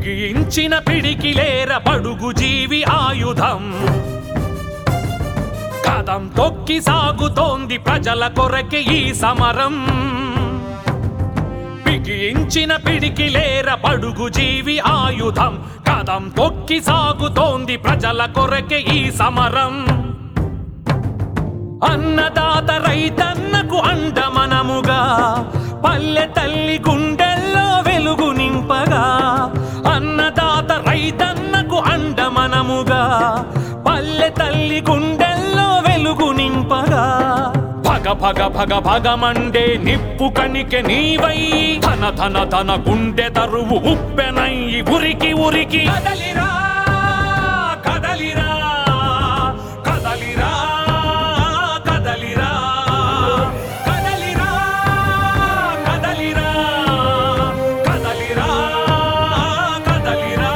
బిగించిన పిడికిలేర పడుగు జీవి ఆయుధం కదం తొక్కి సాగుతోంది ప్రజల కొరకే ఈ సమరం బిగించిన పిడికిలేర పడుగు జీవి ఆయుధం కదం తొక్కి సాగుతోంది ప్రజల కొరకే ఈ సమరం అన్నదాత రైతన్నకు అండమనముగా పల్లె తల్లి గుండెల్లో వెలుగు నింపగా అన్నదాత రైతన్నకు అండమనముగా పల్లె తల్లి గుండెల్లో వెలుగు నింపగా భగ భగ భగ భగమండే నిప్పు కణికె నీవై ధన ధన ధన గుండె తరువు ఉప్పెనై ఉరికి ఉరికి కదలిరా కదలిరా కదలిరా కదలిరా కదలిరా కదలిరా కదలిరా కదలిరా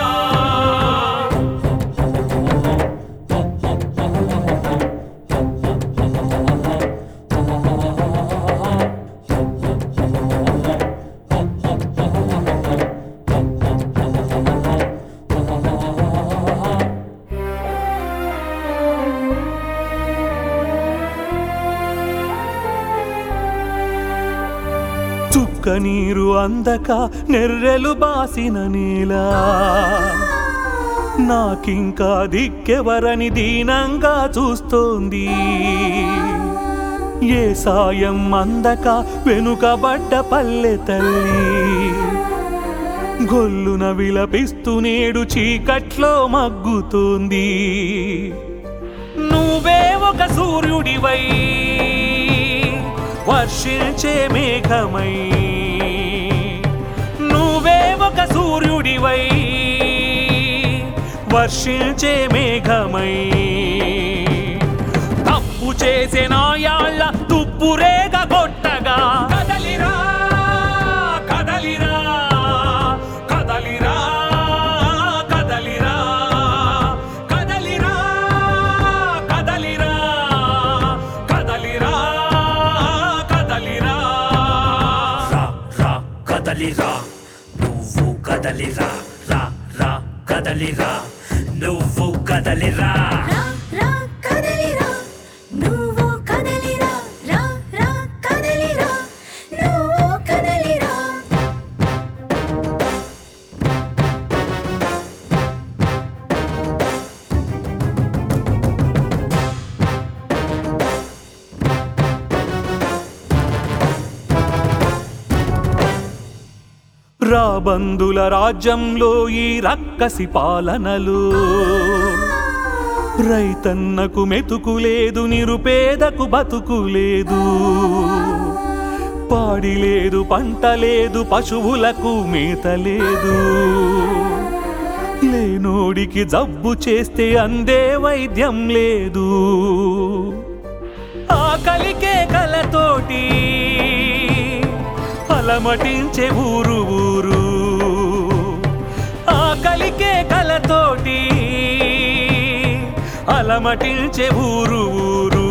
చుక్క నీరు అందక నెర్రెలు బాసిన నేల నాకింకా దిక్కెవరని దీనంగా చూస్తోంది ఏ సాయం అందక వెనుకబడ్డ పల్లె తల్లి గొల్లున విలపిస్తూ నేడు చీకట్లో మగ్గుతోంది నువ్వే ఒక సూర్యుడివై వర్షించే మేఘమై నువ్వే ఒక సూర్యుడివై వర్షించే మేఘమై తప్పు చేసే నాయాళ్ళ తుప్పురేగ కొట్టగా కదలిరా కదలిరా కదలిరా కదలిరా కదలిరా కదలిరా కదలిరా కదలిరా రా రా కదలిరా నువ్వు కదలిరా రా రా కదలిరా నువ్వు కదలిరా రా రా కదలిరా నువ్వు కదలిరా రా రా కదలిరా నువ్వు కదలిరా రాబందుల రాజ్యంలో ఈ రక్కసి పాలనలు రైతన్నకు మెతుకు లేదు నిరుపేదకు బతుకు లేదు పాడి లేదు పంట లేదు పశువులకు మేత లేదు లేనోడికి జబ్బు చేస్తే అందే వైద్యం లేదు ఆకలికే కలతోటి అలమటించే ఊరు ఊరు ఆకలికే కలతోటి అలమటించే ఊరు ఊరు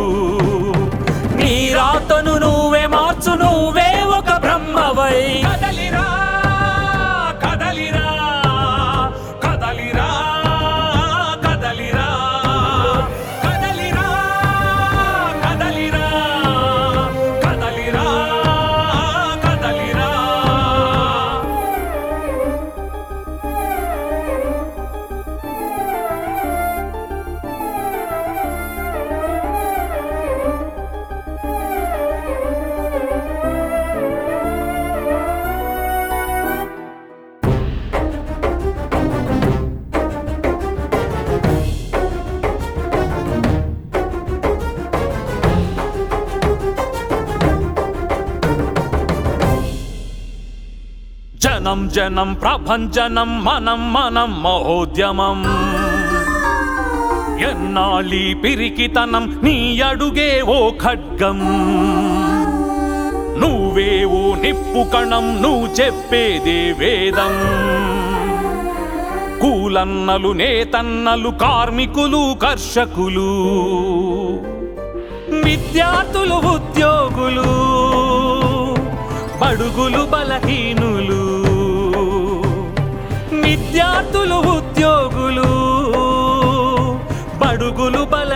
నీ రాతను నువ్వే మార్చు నువ్వే ఒక బ్రహ్మవై కదలిరా కదలిరా కదలిరా కదలిరా కదలిరా కదలిరా కదలిరా కదలిరా జనం జనం ప్రభంజనం మనం మనం మహోద్యమం ఎన్నాళ్ళీ పిరికితనం నీ అడుగే ఓ ఖడ్గం నువ్వే ఓ నిప్పు కణం నువ్వు చెప్పేదే వేదం కూలన్నలు నేతన్నలు కార్మికులు కర్షకులు విద్యార్థులు ఉద్యోగులు బడుగులు బలహీనులు విద్యార్థులు ఉద్యోగులు బడుగులు బల